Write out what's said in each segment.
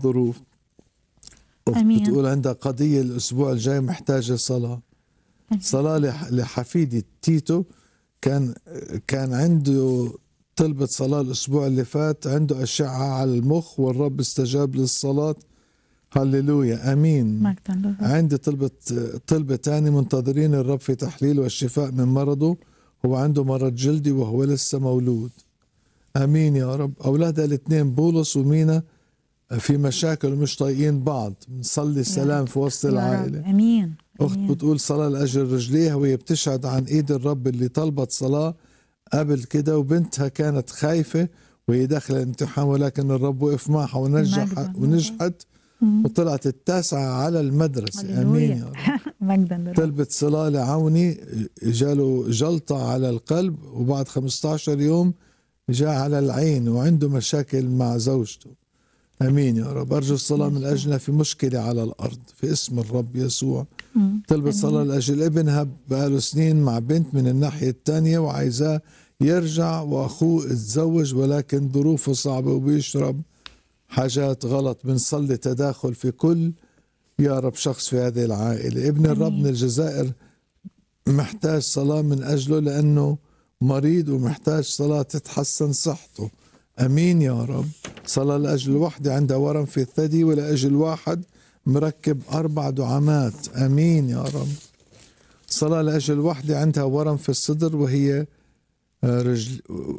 الظروف أخت أمين. بتقول عندها قضية الأسبوع الجاي محتاجة صلاة صلاة لح- لحفيدي تيتو كان كان عنده طلبة صلاة الأسبوع اللي فات عنده أشعة على المخ والرب استجاب للصلاة هللويا أمين مجدا للرب عندي طلبة طلبة تاني منتظرين الرب في تحليل والشفاء من مرضه هو عنده مرض جلدي وهو لسه مولود امين يا رب اولادها الاثنين بولس ومينا في مشاكل ومش طايقين بعض بنصلي السلام في وسط يا رب. العائله امين اخت أمين. بتقول صلاه لاجل رجليها وهي بتشهد عن ايد الرب اللي طلبت صلاه قبل كده وبنتها كانت خايفه وهي داخله الامتحان ولكن الرب وقف معها ونجح مجداً. ونجحت مم. وطلعت التاسعه على المدرسه امين يا هللويا رب مجدا للرب طلبت صلاة لعوني جاله جلطة على القلب وبعد 15 يوم جاء على العين وعنده مشاكل مع زوجته أمين يا رب أرجو الصلاة من أجلنا في مشكلة على الأرض في اسم الرب يسوع مم. طلبت صلاة لأجل ابنها بقاله سنين مع بنت من الناحية الثانية وعايزاه يرجع وأخوه اتزوج ولكن ظروفه صعبة وبيشرب حاجات غلط بنصلي تداخل في كل يا رب شخص في هذه العائلة ابن الرب آمين. من الجزائر محتاج صلاة من أجله لأنه مريض ومحتاج صلاة تتحسن صحته أمين يا رب صلاة لأجل وحدة عندها ورم في الثدي ولأجل واحد مركب أربع دعامات أمين يا رب صلاة لأجل وحدة عندها ورم في الصدر وهي آه، رجل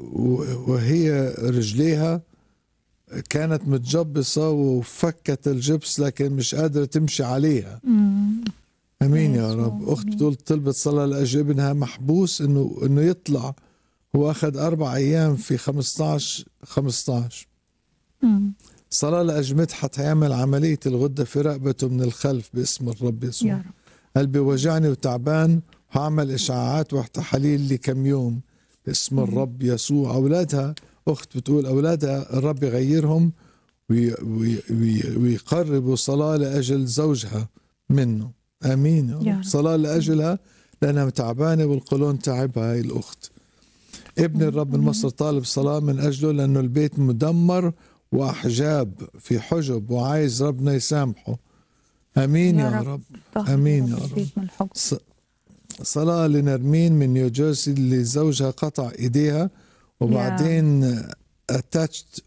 وهي رجليها كانت متجبصة وفكت الجبس لكن مش قادرة تمشي عليها مم. امين يا يسوع، رب اخت آمين. بتقول طلبت صلاه لاجل ابنها محبوس انه انه يطلع هو اخذ اربع ايام في 15 15 مم. صلاه لاجل مدحت هيعمل عمليه الغده في رقبته من الخلف باسم الرب يا يسوع رب قلبي وجعني وتعبان هعمل اشعاعات وتحاليل لكم يوم باسم الرب يسوع اولادها اخت بتقول اولادها الرب يغيرهم وي وي وي ويقربوا صلاه لاجل زوجها منه امين يا يا رب رب. صلاه لاجلها لانها تعبانه والقولون تعبها هاي الاخت ابن الرب من مصر طالب صلاه من اجله لانه البيت مدمر واحجاب في حجب وعايز ربنا يسامحه امين يا, يا رب, رب. طهر آمين يا يا رب رب. البيت من الحب ص- صلاة لنرمين من نيوجيرسي اللي زوجها قطع ايديها وبعدين اتاتشت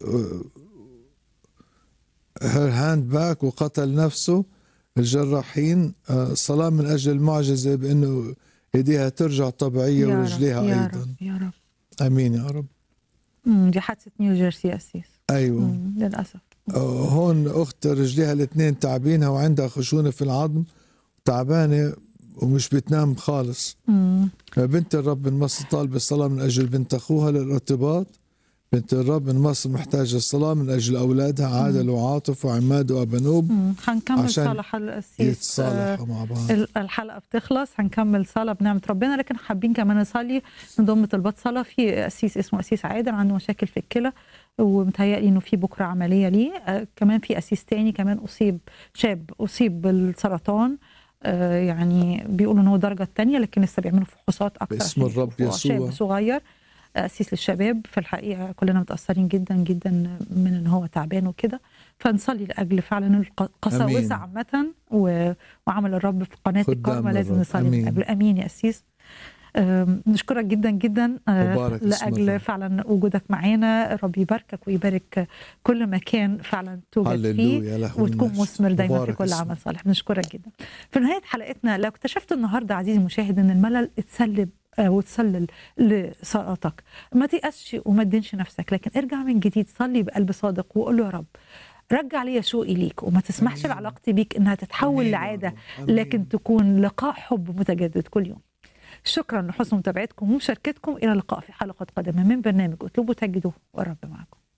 هير هاند باك وقتل نفسه الجراحين آه، صلاة من اجل المعجزة بانه ايديها ترجع طبيعية يا ورجليها رب. يا ايضا رب يا رب امين يا رب مم. دي حادثه نيوجيرسي يا اسيس ايوه مم. للاسف آه، هون اخت رجليها الاثنين تعبينها وعندها خشونة في العظم تعبانة ومش بتنام خالص مم. بنت الرب من مصر طالبة الصلاة من أجل بنت أخوها للارتباط بنت الرب من مصر محتاجة الصلاة من أجل أولادها عادل وعاطف وعماد وأبنوب مم. هنكمل عشان صلاة القسيس يتصالحوا مع بعض ال- الحلقه بتخلص هنكمل صلاه بنعمه ربنا لكن حابين كمان نصلي نضم طلبات صلاه في قسيس اسمه قسيس عادل عنده مشاكل في الكلى ومتهيألي انه في بكره عمليه ليه آه، كمان في قسيس تاني كمان اصيب شاب اصيب بالسرطان آه، يعني بيقولوا ان هو الدرجه الثانيه لكن لسه بيعملوا فحوصات اكتر باسم عشان الرب يشوفوا. يسوع. شاب صغير قسيس للشباب في الحقيقه كلنا متاثرين جدا جدا من ان هو تعبان وكده فنصلي لاجل فعلا الق- قساوسه أمين. عامه و- وعمل الرب في قناه خدام الكرمة لازم الرب. نصلي من أمين. اجله امين يا قسيس أم، نشكرك جدا جدا آه، مبارك اسم لاجل الرب. فعلا وجودك معانا رب يباركك ويبارك كل مكان فعلا توجد فيه هللويا له وتكون المجد. مثمر دايما في مبارك كل اسمه. عمل صالح بنشكرك جدا في نهايه حلقتنا لو اكتشفت النهارده عزيزي المشاهد ان الملل اتسلب آه، وتسلل لصلاتك ما تيأسش وما تدينش نفسك لكن ارجع من جديد صلي بقلب صادق وقول له يا رب رجع لي شوقي ليك وما تسمحش أمين. لعلاقتي بيك انها تتحول أمين يا لعاده رب. أمين. لكن تكون لقاء حب متجدد كل يوم شكرا لحسن متابعتكم ومشاركتكم الى اللقاء في حلقه قادمه من برنامج اطلبوا تجدوه والرب معكم